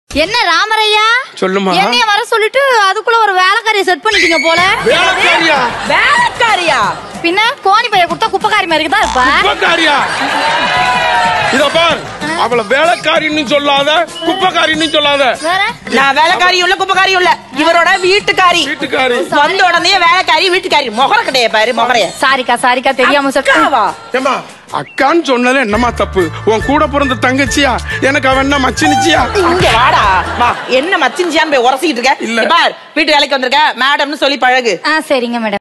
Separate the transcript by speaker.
Speaker 1: என்ன ராமரையா
Speaker 2: சொல்லுமா.
Speaker 1: என்னைய வர சொல்லிட்டு அதுக்குள்ள ஒரு வேலைக்காரியை செட் பண்ணிட்டீங்க போல
Speaker 2: வேலைக்காரியா
Speaker 3: வேலைக்காரியா
Speaker 1: பின்ன கோணி பைய கொடுத்தா குப்பைக்காரி மாதிரி தான் இருப்ப
Speaker 2: குப்பக்காரியா இத பார் அவள வேலைக்காரின்னு சொல்லாத குப்பக்காரின்னு சொல்லாத
Speaker 1: வேற
Speaker 3: நான் வேலைக்காரியும் இல்ல குப்பக்காரியும் இல்ல இவரோட வீட்டுக்காரி
Speaker 2: வீட்டுக்காரி
Speaker 3: வந்த உடனே வேலைக்காரி வீட்டுக்காரி முகர கிடையாது பாரு முகரைய
Speaker 1: சாரிக்கா சாரிக்கா தெரியாம சொல்லிட்டு
Speaker 3: அக்காவா?
Speaker 2: ஏமா அக்கான்னு சொன்னது என்னமா தப்பு உன் கூட பிறந்த தங்கச்சியா எனக்கு அவன் என்ன மச்சினிச்சியா
Speaker 3: இங்க வாடா வா என்ன மச்சிஞ்சியான்னு போய் உரசிக்கிட்டு இருக்க
Speaker 2: இல்ல.
Speaker 3: இங்க பார் வீட்டு வேலைக்கு வந்திருக்க மேடம்னு சொல்லி பழகு
Speaker 1: ஆ சரிங்க மேடம்